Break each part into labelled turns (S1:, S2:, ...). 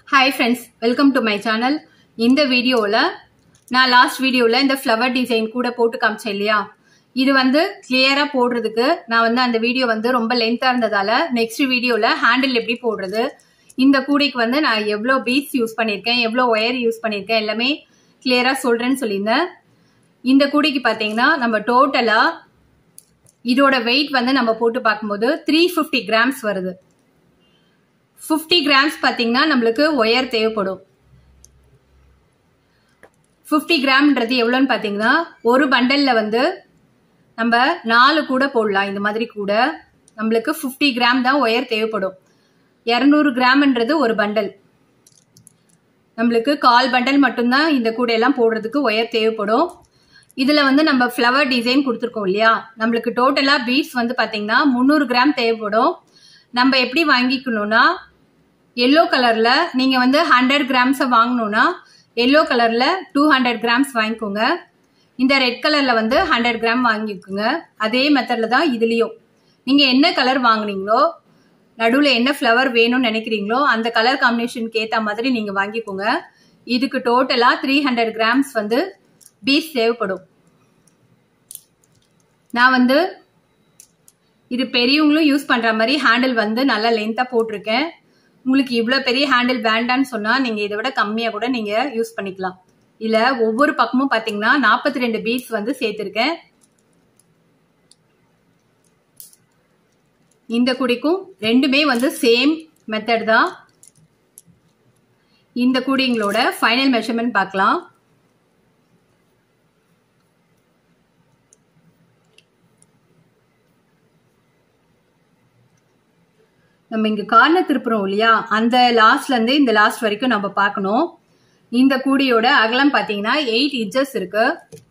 S1: hi friends welcome to my channel இந்த வீடியோவில் நான் லாஸ்ட் வீடியோவில் இந்த ஃப்ளவர் டிசைன் கூட போட்டு காமிச்சேன் இல்லையா இது வந்து கிளியராக போடுறதுக்கு நான் வந்து அந்த வீடியோ வந்து ரொம்ப லென்த்தாக இருந்ததால நெக்ஸ்ட் வீடியோவில் ஹேண்டில் எப்படி போடுறது இந்த கூடைக்கு வந்து நான் எவ்வளோ பீட்ஸ் யூஸ் பண்ணியிருக்கேன் எவ்வளோ ஒயர் யூஸ் பண்ணியிருக்கேன் எல்லாமே கிளியராக சொல்கிறேன்னு சொல்லியிருந்தேன் இந்த கூடைக்கு பார்த்தீங்கன்னா நம்ம டோட்டலாக இதோட வெயிட் வந்து நம்ம போட்டு பார்க்கும்போது த்ரீ ஃபிஃப்டி கிராம்ஸ் வருது ஃபிஃப்டி கிராம்ஸ் பார்த்தீங்கன்னா நம்மளுக்கு ஒயர் தேவைப்படும் ஃபிஃப்டி கிராம்ன்றது எவ்வளோன்னு பார்த்தீங்கன்னா ஒரு பண்டலில் வந்து நம்ம நாலு கூட போடலாம் இந்த மாதிரி கூட நம்மளுக்கு ஃபிஃப்டி கிராம் தான் ஒயர் தேவைப்படும் இரநூறு கிராம்ன்றது ஒரு பண்டல் நம்மளுக்கு கால் பண்டல் மட்டும்தான் இந்த கூடையெல்லாம் போடுறதுக்கு ஒயர் தேவைப்படும் இதில் வந்து நம்ம ஃப்ளவர் டிசைன் கொடுத்துருக்கோம் இல்லையா நம்மளுக்கு டோட்டலாக பீட்ஸ் வந்து பார்த்தீங்கன்னா முந்நூறு கிராம் தேவைப்படும் நம்ம எப்படி வாங்கிக்கணும்னா எல்லோ கலரில் நீங்கள் வந்து ஹண்ட்ரட் கிராம்ஸை வாங்கணும்னா எல்லோ கலரில் டூ ஹண்ட்ரட் கிராம்ஸ் வாங்கிக்கோங்க இந்த ரெட் கலரில் வந்து ஹண்ட்ரட் கிராம் வாங்கிக்கோங்க அதே மெத்தடில் தான் இதுலேயும் நீங்கள் என்ன கலர் வாங்குனீங்களோ நடுவில் என்ன ஃப்ளவர் வேணும்னு நினைக்கிறீங்களோ அந்த கலர் காம்பினேஷனுக்கு ஏற்ற மாதிரி நீங்கள் வாங்கிக்கோங்க இதுக்கு டோட்டலாக த்ரீ ஹண்ட்ரட் கிராம்ஸ் வந்து பீஸ் தேவைப்படும் நான் வந்து இது பெரியவங்களும் யூஸ் பண்ணுற மாதிரி ஹேண்டில் வந்து நல்லா லென்த்தாக போட்டிருக்கேன் உங்களுக்கு இவ்வளோ பெரிய ஹேண்டில் வேண்டான்னு சொன்னால் நீங்கள் இதை விட கம்மியாக கூட நீங்கள் யூஸ் பண்ணிக்கலாம் இதில் ஒவ்வொரு பக்கமும் பார்த்தீங்கன்னா நாற்பத்தி ரெண்டு பீட்ஸ் வந்து சேர்த்துருக்கேன் இந்த குடிக்கும் ரெண்டுமே வந்து சேம் மெத்தட் தான் இந்த குடிங்களோட ஃபைனல் மெஷர்மெண்ட் பார்க்கலாம் நம்ம இங்க கார்னர் திருப்புறோம் இல்லையா அந்த லாஸ்ட்ல இருந்து இந்த லாஸ்ட் வரைக்கும் நம்ம பார்க்கணும் இந்த கூடியோட அகலம் பாத்தீங்கன்னா எயிட் இன்ச்சஸ் இருக்கு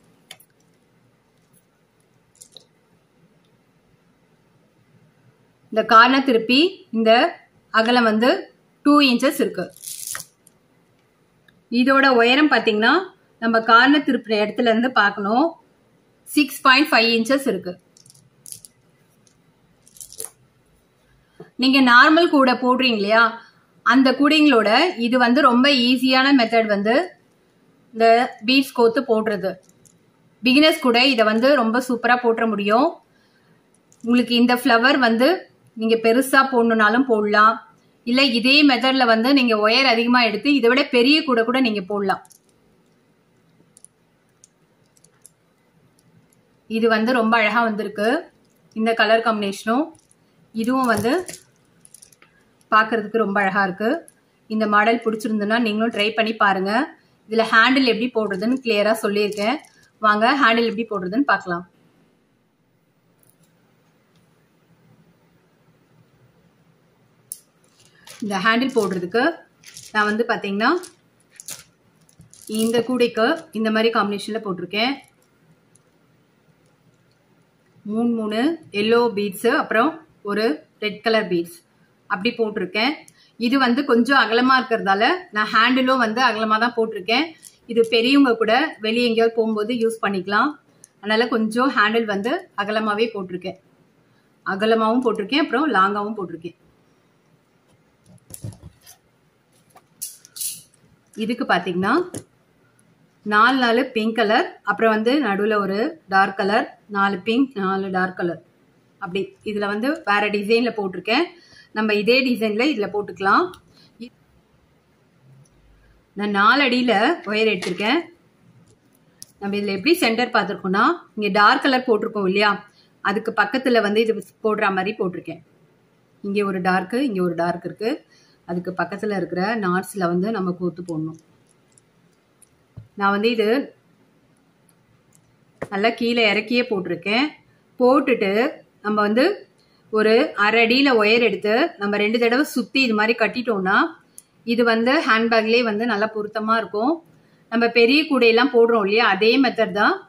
S1: இந்த கார்னர் திருப்பி இந்த அகலம் வந்து டூ இன்ச்சஸ் இருக்கு இதோட உயரம் பாத்தீங்கன்னா நம்ம கார்னர் திருப்புற இடத்துல இருந்து பார்க்கணும் சிக்ஸ் பாயிண்ட் ஃபைவ் இன்ச்சஸ் இருக்கு நீங்க நார்மல் கூடை போடுறீங்க இல்லையா அந்த கூடைங்களோட இது வந்து ரொம்ப ஈஸியான மெத்தட் வந்து இந்த பீட்ஸ் கோத்து போடுறது பிகினர்ஸ் கூட இதை வந்து ரொம்ப சூப்பராக போட்டுற முடியும் உங்களுக்கு இந்த ஃப்ளவர் வந்து நீங்கள் பெருசாக போடணுனாலும் போடலாம் இல்லை இதே மெத்தடில் வந்து நீங்கள் ஒயர் அதிகமாக எடுத்து இதை விட பெரிய கூட கூட நீங்கள் போடலாம் இது வந்து ரொம்ப அழகாக வந்திருக்கு இந்த கலர் காம்பினேஷனும் இதுவும் வந்து பார்க்கறதுக்கு ரொம்ப அழகாக இருக்குது இந்த மாடல் பிடிச்சிருந்துன்னா நீங்களும் ட்ரை பண்ணி பாருங்கள் இதில் ஹேண்டில் எப்படி போடுறதுன்னு கிளியராக சொல்லியிருக்கேன் வாங்க ஹேண்டில் எப்படி போடுறதுன்னு பார்க்கலாம் இந்த ஹேண்டில் போடுறதுக்கு நான் வந்து பார்த்தீங்கன்னா இந்த கூடைக்கு இந்த மாதிரி காம்பினேஷனில் போட்டிருக்கேன் மூணு மூணு எல்லோ பீட்ஸு அப்புறம் ஒரு ரெட் கலர் பீட்ஸ் அப்படி போட்டிருக்கேன் இது வந்து கொஞ்சம் அகலமாக இருக்கிறதால நான் ஹேண்டிலும் வந்து அகலமாக தான் போட்டிருக்கேன் இது பெரியவங்க கூட வெளியே எங்கேயாவது போகும்போது யூஸ் பண்ணிக்கலாம் அதனால் கொஞ்சம் ஹேண்டில் வந்து அகலமாகவே போட்டிருக்கேன் அகலமாகவும் போட்டிருக்கேன் அப்புறம் லாங்காகவும் போட்டிருக்கேன் இதுக்கு பார்த்தீங்கன்னா நாலு நாலு பிங்க் கலர் அப்புறம் வந்து நடுவில் ஒரு டார்க் கலர் நாலு பிங்க் நாலு டார்க் கலர் அப்படி இதில் வந்து வேற டிசைனில் போட்டிருக்கேன் நம்ம இதே டிசைனில் இதில் போட்டுக்கலாம் நான் நாலு அடியில் ஒயர் எடுத்திருக்கேன் நம்ம இதில் எப்படி சென்டர் பார்த்துருக்கோம்னா இங்கே டார்க் கலர் போட்டிருக்கோம் இல்லையா அதுக்கு பக்கத்தில் வந்து இது போடுற மாதிரி போட்டிருக்கேன் இங்கே ஒரு டார்க்கு இங்கே ஒரு டார்க் இருக்குது அதுக்கு பக்கத்தில் இருக்கிற நாட்ஸில் வந்து நம்ம கோத்து போடணும் நான் வந்து இது நல்லா கீழே இறக்கியே போட்டிருக்கேன் போட்டுட்டு நம்ம வந்து ஒரு அரை அடியில் ஒயர் எடுத்து நம்ம ரெண்டு தடவை சுற்றி இது மாதிரி கட்டிட்டோம்னா இது வந்து ஹேண்ட்பேக்லேயே வந்து நல்லா பொருத்தமாக இருக்கும் நம்ம பெரிய கூடையெல்லாம் போடுறோம் இல்லையா அதே மெத்தட் தான்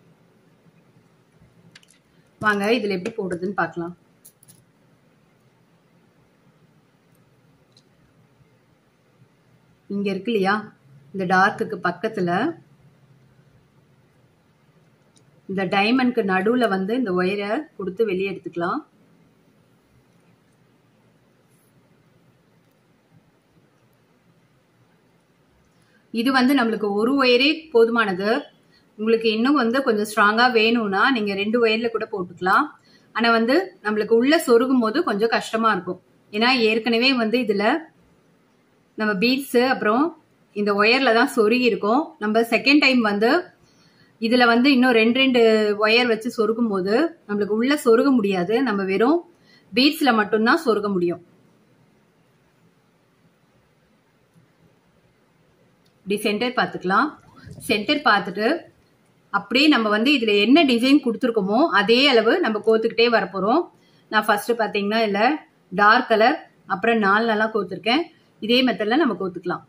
S1: வாங்க இதில் எப்படி போடுறதுன்னு பார்க்கலாம் இங்கே இருக்கு இல்லையா இந்த டார்க்குக்கு பக்கத்தில் இந்த டைமண்ட்க்கு நடுவில் வந்து இந்த ஒயரை கொடுத்து வெளியே எடுத்துக்கலாம் இது வந்து நம்மளுக்கு ஒரு ஒயரே போதுமானது உங்களுக்கு இன்னும் வந்து கொஞ்சம் ஸ்ட்ராங்கா வேணும்னா நீங்க ரெண்டு ஒயர்ல கூட போட்டுக்கலாம் ஆனா வந்து நம்மளுக்கு உள்ள சொருகும் போது கொஞ்சம் கஷ்டமா இருக்கும் ஏன்னா ஏற்கனவே வந்து இதுல நம்ம பீட்ஸ் அப்புறம் இந்த ஒயர்ல தான் சொருகி இருக்கும் நம்ம செகண்ட் டைம் வந்து இதுல வந்து இன்னும் ரெண்டு ரெண்டு ஒயர் வச்சு சொருகும் போது நம்மளுக்கு உள்ள சொருக முடியாது நம்ம வெறும் பீட்ஸ்ல மட்டும்தான் சொருக முடியும் இப்படி சென்டர் பார்த்துக்கலாம் சென்டர் பார்த்துட்டு அப்படியே நம்ம வந்து இதுல என்ன டிசைன் கொடுத்துருக்கோமோ அதே அளவு நம்ம கோத்துக்கிட்டே வரப்போறோம் நான் ஃபர்ஸ்ட் பாத்தீங்கன்னா இல்ல டார்க் கலர் அப்புறம் நாலு நல்லா கோத்துருக்கேன் இதே மெத்தட்ல நம்ம கோத்துக்கலாம்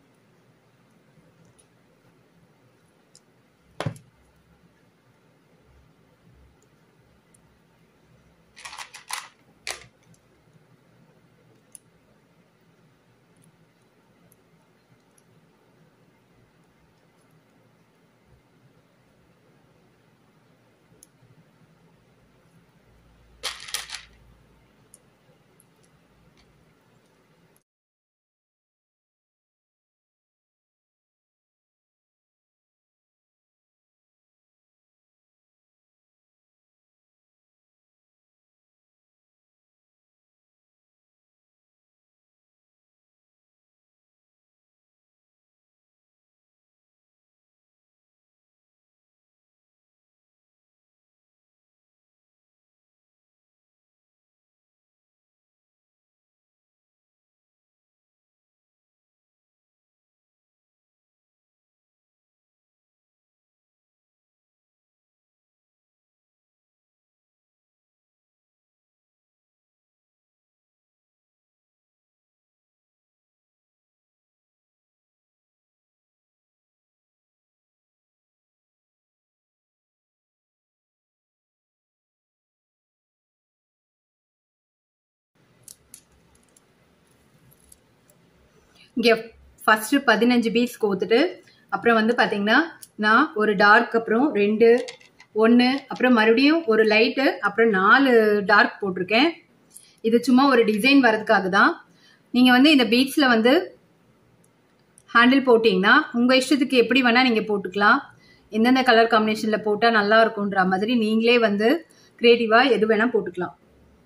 S1: இங்கே ஃபர்ஸ்ட் பதினஞ்சு பீட்ஸ் கோத்துட்டு அப்புறம் வந்து பார்த்தீங்கன்னா நான் ஒரு டார்க் அப்புறம் ரெண்டு ஒன்று அப்புறம் மறுபடியும் ஒரு லைட்டு அப்புறம் நாலு டார்க் போட்டிருக்கேன் இது சும்மா ஒரு டிசைன் வரதுக்காக தான் நீங்கள் வந்து இந்த பீட்ஸில் வந்து ஹேண்டில் போட்டிங்கன்னா உங்கள் இஷ்டத்துக்கு எப்படி வேணால் நீங்கள் போட்டுக்கலாம் எந்தெந்த கலர் காம்பினேஷனில் போட்டால் நல்லா இருக்குன்ற மாதிரி நீங்களே வந்து க்ரியேட்டிவாக எது வேணால் போட்டுக்கலாம்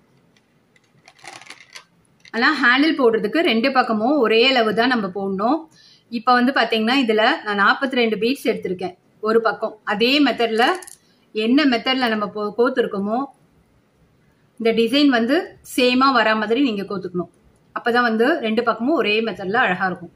S1: ஆனால் ஹேண்டில் போடுறதுக்கு ரெண்டு பக்கமும் ஒரே அளவு தான் நம்ம போடணும் இப்போ வந்து பார்த்தீங்கன்னா இதில் நான் நாற்பத்தி ரெண்டு பீட்ஸ் எடுத்திருக்கேன் ஒரு பக்கம் அதே மெத்தடில் என்ன மெத்தடில் நம்ம போ கோத்துருக்கோமோ இந்த டிசைன் வந்து சேமாக வரா மாதிரி நீங்கள் கோத்துக்கணும் அப்போ தான் வந்து ரெண்டு பக்கமும் ஒரே மெத்தடில் அழகாக இருக்கும்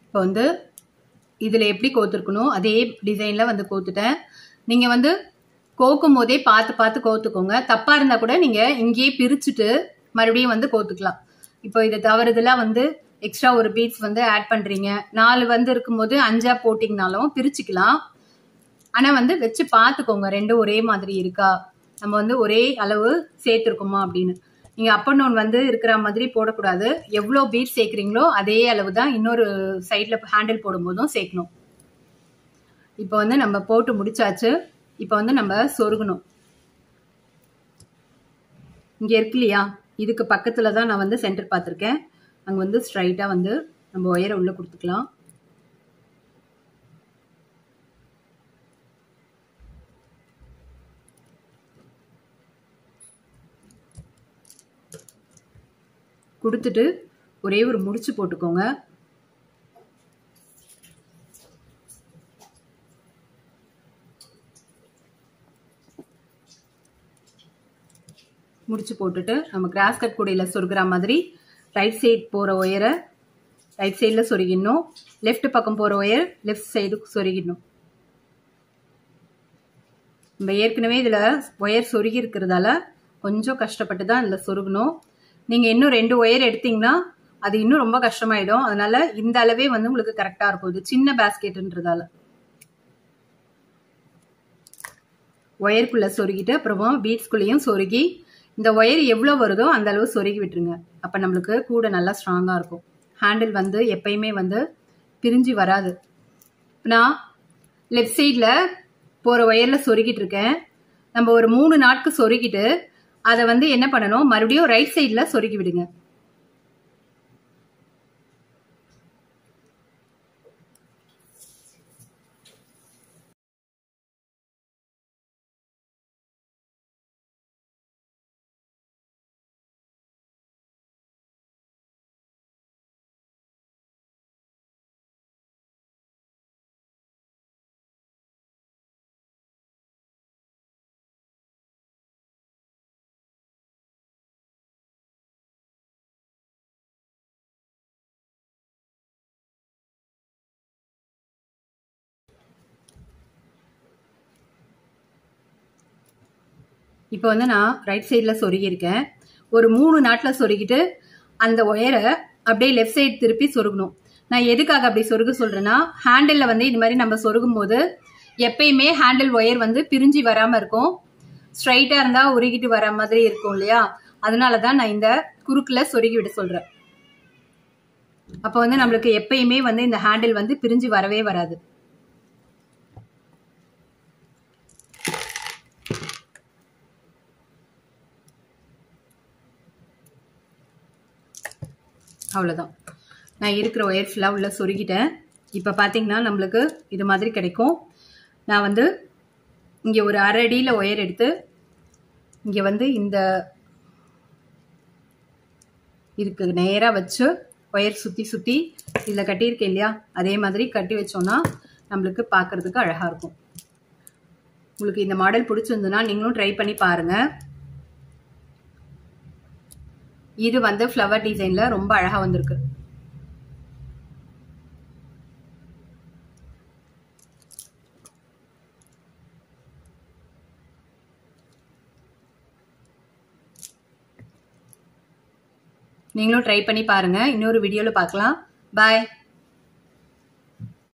S1: இப்போ வந்து இதில் எப்படி கோத்துருக்கணும் அதே டிசைனில் வந்து கோத்துட்டேன் நீங்கள் வந்து கோக்கும் போதே பார்த்து பார்த்து கோத்துக்கோங்க தப்பாக இருந்தால் கூட நீங்கள் இங்கேயே பிரிச்சுட்டு மறுபடியும் வந்து கோத்துக்கலாம் இப்போ இதை தவறுதலாக வந்து எக்ஸ்ட்ரா ஒரு பீட்ஸ் வந்து ஆட் பண்ணுறீங்க நாலு வந்து இருக்கும்போது அஞ்சா போட்டிங்கனாலும் பிரிச்சுக்கலாம் ஆனால் வந்து வச்சு பார்த்துக்கோங்க ரெண்டும் ஒரே மாதிரி இருக்கா நம்ம வந்து ஒரே அளவு சேர்த்துருக்கோமா அப்படின்னு நீங்கள் அப் அண்ட் டவுன் வந்து இருக்கிற மாதிரி போடக்கூடாது எவ்வளோ பீட் சேர்க்குறீங்களோ அதே அளவு தான் இன்னொரு சைடில் ஹேண்டில் போடும்போதும் சேர்க்கணும் இப்போ வந்து நம்ம போட்டு முடிச்சாச்சு இப்போ வந்து நம்ம சொருகணும் இங்கே இருக்கு இல்லையா இதுக்கு பக்கத்தில் தான் நான் வந்து சென்டர் பார்த்துருக்கேன் அங்கே வந்து ஸ்ட்ரைட்டாக வந்து நம்ம ஒயரை உள்ளே கொடுத்துக்கலாம் கொடுத்துட்டு ஒரே ஒரு முடிச்சு போட்டுக்கோங்க முடிச்சு போட்டுட்டு நம்ம கிராஸ் கட் கூடையில் சொருகிற மாதிரி ரைட் சைடு போகிற ஒயரை ரைட் சைடில் சொருகிடணும் லெஃப்ட் பக்கம் போகிற ஒயர் லெஃப்ட் சைடு சொருகிடணும் நம்ம ஏற்கனவே இதில் ஒயர் சொருகி இருக்கிறதால கொஞ்சம் கஷ்டப்பட்டு தான் இதில் சொருகணும் நீங்கள் இன்னும் ரெண்டு ஒயர் எடுத்தீங்கன்னா அது இன்னும் ரொம்ப கஷ்டமாயிடும் அதனால இந்த அளவே வந்து உங்களுக்கு கரெக்டாக இருக்கும் இது சின்ன பேஸ்கெட்டுன்றதால ஒயருக்குள்ளே சொருகிட்டு அப்புறமா பீட்ஸ்குள்ளேயும் சொருகி இந்த ஒயர் எவ்வளோ வருதோ அந்த அளவு சொருகி விட்டுருங்க அப்போ நம்மளுக்கு கூட நல்லா ஸ்ட்ராங்காக இருக்கும் ஹேண்டில் வந்து எப்பயுமே வந்து பிரிஞ்சு வராது நான் லெஃப்ட் சைடில் போகிற ஒயரில் சொருகிட்டு இருக்கேன் நம்ம ஒரு மூணு நாட்கு சொருகிட்டு அதை வந்து என்ன பண்ணணும் மறுபடியும் ரைட் சைடில் சொருகி விடுங்க இப்போ வந்து நான் ரைட் சைடில் சொருகியிருக்கேன் ஒரு மூணு நாட்டில் சொருகிட்டு அந்த ஒயரை அப்படியே லெஃப்ட் சைடு திருப்பி சொருகணும் நான் எதுக்காக அப்படி சொருக சொல்கிறேன்னா ஹேண்டிலில் வந்து இது மாதிரி நம்ம சொருகும் போது எப்பயுமே ஹேண்டில் ஒயர் வந்து பிரிஞ்சு வராமல் இருக்கும் ஸ்ட்ரைட்டாக இருந்தால் உருகிட்டு வர மாதிரி இருக்கும் இல்லையா அதனால தான் நான் இந்த குறுக்கில் சொருகி விட சொல்கிறேன் அப்போ வந்து நம்மளுக்கு எப்பயுமே வந்து இந்த ஹேண்டில் வந்து பிரிஞ்சு வரவே வராது அவ்வளோதான் நான் இருக்கிற ஒயர் ஃபுல்லாக உள்ள சொருகிட்டேன் இப்போ பார்த்தீங்கன்னா நம்மளுக்கு இது மாதிரி கிடைக்கும் நான் வந்து இங்கே ஒரு அரை அடியில் ஒயர் எடுத்து இங்கே வந்து இந்த இதுக்கு நேராக வச்சு ஒயர் சுற்றி சுற்றி இதில் கட்டியிருக்கேன் இல்லையா அதே மாதிரி கட்டி வச்சோன்னா நம்மளுக்கு பார்க்குறதுக்கு அழகாக இருக்கும் உங்களுக்கு இந்த மாடல் பிடிச்சிருந்துன்னா நீங்களும் ட்ரை பண்ணி பாருங்கள் இது வந்து ஃப்ளவர் டிசைனில் ரொம்ப அழகாக வந்திருக்கு நீங்களும் ட்ரை பண்ணி பாருங்கள் இன்னொரு வீடியோவில் பார்க்கலாம் பாய்